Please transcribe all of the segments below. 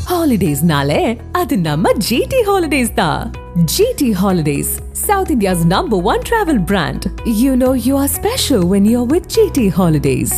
ஹாலிடேஸ்னாலே அது நம்ம ஜிடி ஹாலிடேஸ் தான் GT holidays south India's number one travel brand you know you are special when you are with GT holidays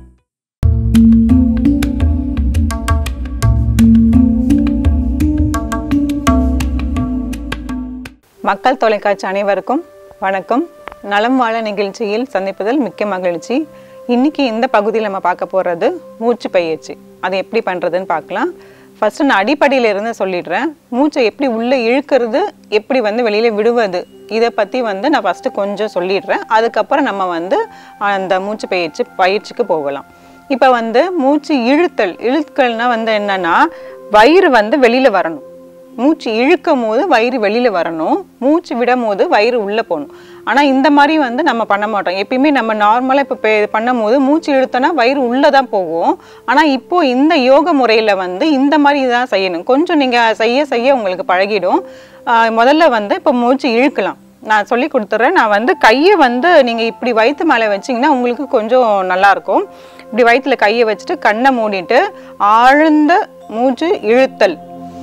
மக்கள் தொலைக்காட்சி அனைவருக்கும் வணக்கம் நலம் வாழ நிகழ்ச்சியில் சந்திப்பதில் மிக்க மகிழ்ச்சி இன்னைக்கு இந்த பகுதியில் நம்ம பார்க்க போகிறது மூச்சு பயிற்சி அதை எப்படி பண்ணுறதுன்னு பார்க்கலாம் ஃபஸ்ட்டு நான் அடிப்படையில இருந்து சொல்லிடுறேன் மூச்சை எப்படி உள்ளே இழுக்கிறது எப்படி வந்து வெளியில் விடுவது இதை பற்றி வந்து நான் ஃபஸ்ட்டு கொஞ்சம் சொல்லிடுறேன் அதுக்கப்புறம் நம்ம வந்து அந்த மூச்சு பயிற்சி பயிற்சிக்கு போகலாம் இப்போ வந்து மூச்சு இழுத்தல் இழுக்கல்னா வந்து என்னன்னா வயிறு வந்து வெளியில் வரணும் மூச்சு இழுக்கும் போது வயிறு வெளியில வரணும் மூச்சு விடும் போது வயிறு உள்ள போகணும் ஆனா இந்த மாதிரி வந்து நம்ம பண்ண மாட்டோம் எப்பயுமே நம்ம நார்மலா இப்போ பே- பண்ணும்போது மூச்சு இழுத்தோன்னா வயிறு உள்ள தான் போகும் ஆனா இப்போ இந்த யோக முறையில வந்து இந்த மாதிரி தான் செய்யணும் கொஞ்சம் நீங்க செய்ய செய்ய உங்களுக்கு பழகிடும் ஆஹ் முதல்ல வந்து இப்போ மூச்சு இழுக்கலாம் நான் சொல்லி கொடுத்துட்றேன் நான் வந்து கையை வந்து நீங்கள் இப்படி வயிற்று மேலே வச்சிங்கன்னா உங்களுக்கு கொஞ்சம் நல்லாயிருக்கும் இப்படி வயிற்றுல கையை வச்சுட்டு கண்ணை மூடிட்டு ஆழ்ந்த மூச்சு இழுத்தல்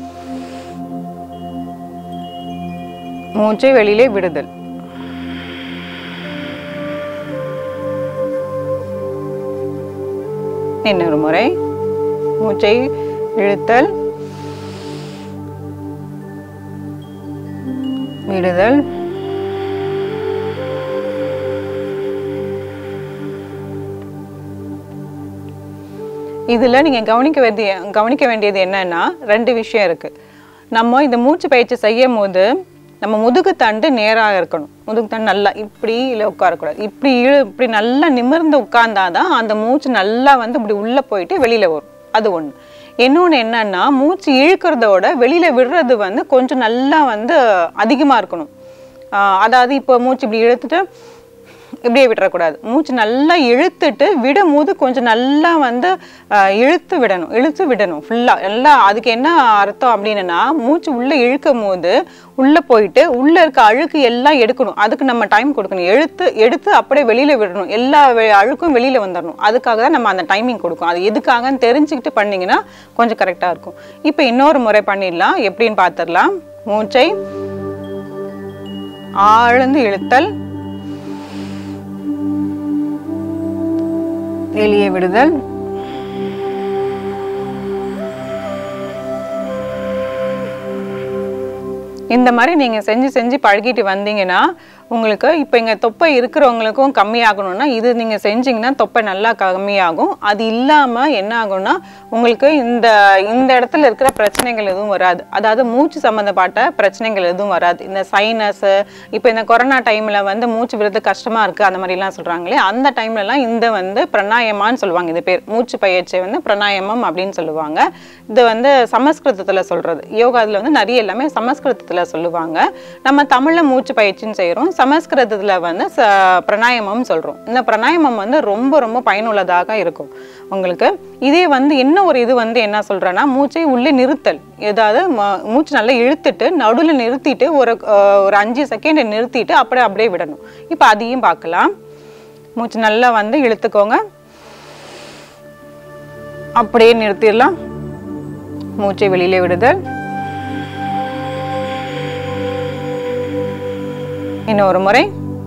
மூச்சை வெளியிலே விடுதல் இன்னொரு முறை மூச்சை இழுத்தல் விடுதல் இதில் நீங்கள் கவனிக்க வேண்டிய கவனிக்க வேண்டியது என்னன்னா ரெண்டு விஷயம் இருக்குது நம்ம இந்த மூச்சு பயிற்சி செய்யும் போது நம்ம முதுகு தண்டு நேராக இருக்கணும் முதுகு தண்டு நல்லா இப்படி இல்லை உட்காரக்கூடாது இப்படி இழு இப்படி நல்லா நிமிர்ந்து உட்கார்ந்தாதான் அந்த மூச்சு நல்லா வந்து இப்படி உள்ளே போயிட்டு வெளியில் வரும் அது ஒன்று இன்னொன்று என்னன்னா மூச்சு இழுக்கிறதோட வெளியில் விடுறது வந்து கொஞ்சம் நல்லா வந்து அதிகமாக இருக்கணும் ஆஹ் அதாவது இப்போ மூச்சு இப்படி இழுத்துட்டு இப்படியே விட்டுறக்கூடாது மூச்சு நல்லா இழுத்துட்டு விடும்போது கொஞ்சம் நல்லா வந்து ஆஹ், இழுத்து விடணும் இழுத்து விடணும் ஃபுல்லாக நல்லா அதுக்கு என்ன அர்த்தம் அப்படின்னா மூச்சு உள்ளே இழுக்கும் போது உள்ளே போயிட்டு உள்ளே இருக்க அழுக்கு எல்லாம் எடுக்கணும் அதுக்கு நம்ம டைம் கொடுக்கணும் எழுத்து எடுத்து அப்படியே வெளியில் விடணும் எல்லா வெ- அழுக்கும் வெளியில் வந்துடணும் அதுக்காக தான் நம்ம அந்த டைமிங் கொடுக்கும் அது எதுக்காகன்னு தெரிஞ்சுக்கிட்டு பண்ணீங்கன்னா கொஞ்சம் கரெக்டாக இருக்கும் இப்போ இன்னொரு முறை பண்ணிடலாம் எப்படின்னு பார்த்துடலாம் மூச்சை ஆழ்ந்து இழுத்தல் வெளியே விடுதல் இந்த மாதிரி நீங்கள் செஞ்சு செஞ்சு பழகிட்டு வந்தீங்கன்னா உங்களுக்கு இப்போ இங்கே தொப்பை இருக்கிறவங்களுக்கும் கம்மியாகணும்னா இது நீங்கள் செஞ்சீங்கன்னா தொப்பை நல்லா கம்மியாகும் அது இல்லாமல் என்ன ஆகும்னா உங்களுக்கு இந்த இந்த இடத்துல இருக்கிற பிரச்சனைகள் எதுவும் வராது அதாவது மூச்சு சம்மந்தப்பட்ட பிரச்சனைகள் எதுவும் வராது இந்த சைனஸு இப்போ இந்த கொரோனா டைமில் வந்து மூச்சு விடுறது கஷ்டமாக இருக்குது அந்த மாதிரிலாம் சொல்கிறாங்களே அந்த டைம்லலாம் இந்த வந்து பிரணாயமான்னு சொல்லுவாங்க இது பேர் மூச்சு பயிற்சியை வந்து பிரணாயமம் அப்படின்னு சொல்லுவாங்க இது வந்து சமஸ்கிருதத்தில் சொல்கிறது யோகாவில் வந்து நிறைய எல்லாமே சமஸ்கிருதத்தில் சொல்லுவாங்க நம்ம தமிழில் மூச்சு பயிற்சின்னு செய்கிறோம் சமஸ்கிருதத்தில் வந்து ச பிரணாயமம் சொல்கிறோம் இந்த பிரணாயமம் வந்து ரொம்ப ரொம்ப பயனுள்ளதாக இருக்கும் உங்களுக்கு இதே வந்து என்ன ஒரு இது வந்து என்ன சொல்கிறேன்னா மூச்சை உள்ளே நிறுத்தல் ஏதாவது ம- மூச்சு நல்லா இழுத்துட்டு நடுவில் நிறுத்திட்டு ஒரு அஹ், ஒரு அஞ்சு செகண்ட் நிறுத்திட்டு அப்படியே அப்படியே விடணும் இப்போ அதையும் பார்க்கலாம் மூச்சு நல்லா வந்து இழுத்துக்கோங்க அப்படியே நிறுத்திடலாம் மூச்சை வெளியிலே விடுதல் இன்னொரு முறை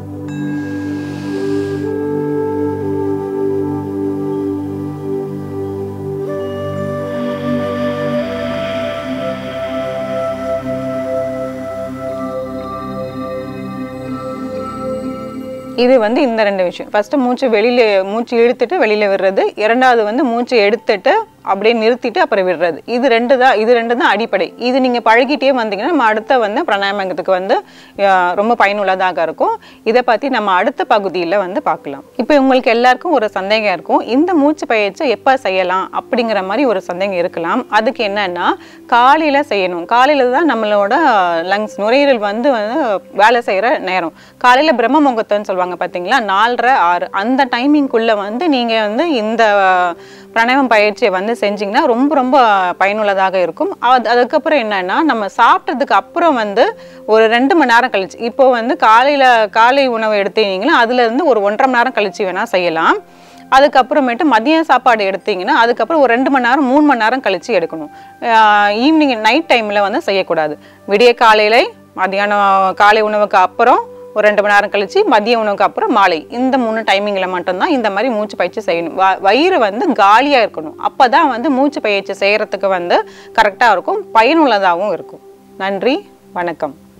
இது வந்து இந்த ரெண்டு விஷயம் ஃபர்ஸ்ட் மூச்சு வெளியில மூச்சு இழுத்துட்டு வெளியில விடுறது இரண்டாவது வந்து மூச்சு எடுத்துட்டு அப்படியே நிறுத்திட்டு அப்புறம் விடுறது இது ரெண்டு தான் இது ரெண்டு தான் அடிப்படை இது நீங்க பழகிட்டே வந்தீங்கன்னா நம்ம அடுத்த வந்து பிராணாயாமத்துக்கு வந்து அஹ், ரொம்ப பயனுள்ளதாக இருக்கும் இதை பத்தி நம்ம அடுத்த பகுதியில் வந்து பார்க்கலாம் இப்போ உங்களுக்கு எல்லாருக்கும் ஒரு சந்தேகம் இருக்கும் இந்த மூச்சு பயிற்சி எப்போ செய்யலாம் அப்படிங்கிற மாதிரி ஒரு சந்தேகம் இருக்கலாம் அதுக்கு என்னன்னா காலையில செய்யணும் காலையில தான் நம்மளோட லங்ஸ் நுரையீரல் வந்து வந்து வேலை செய்யற நேரம் காலையில பிரம்ம முகூர்த்தம்னு சொல்லுவாங்க பாத்தீங்களா நாலரை ஆறு அந்த டைமிங்குள்ள வந்து நீங்க வந்து இந்த பிராணாயாமம் பயிற்சியை வந்து செஞ்சீங்கன்னா ரொம்ப ரொம்ப பயனுள்ளதாக இருக்கும் அது அதுக்கப்புறம் என்னன்னா நம்ம சாப்பிட்டதுக்கு அப்புறம் வந்து ஒரு ரெண்டு மணி நேரம் கழிச்சு இப்போ வந்து காலையில காலை உணவு எடுத்தீங்கன்னா அதுல இருந்து ஒரு ஒன்றரை மணி நேரம் கழிச்சு வேணா செய்யலாம் அதுக்கப்புறமேட்டு மதிய சாப்பாடு எடுத்தீங்கன்னா அதுக்கப்புறம் ஒரு ரெண்டு மணி நேரம் மூணு மணி நேரம் கழித்து எடுக்கணும் ஈவினிங் நைட் டைமில் வந்து செய்யக்கூடாது விடிய காலையில மதியானம் காலை உணவுக்கு அப்புறம் ஒரு ரெண்டு மணி நேரம் கழிச்சு மதிய உணவுக்கு அப்புறம் மாலை இந்த மூணு டைமிங்கில் மட்டும்தான் இந்த மாதிரி மூச்சு பயிற்சி செய்யணும் வ- வயிறு வந்து காலியாக இருக்கணும் அப்போ தான் வந்து மூச்சு பயிற்சி செய்கிறதுக்கு வந்து கரெக்டாக இருக்கும் பயனுள்ளதாகவும் இருக்கும் நன்றி வணக்கம்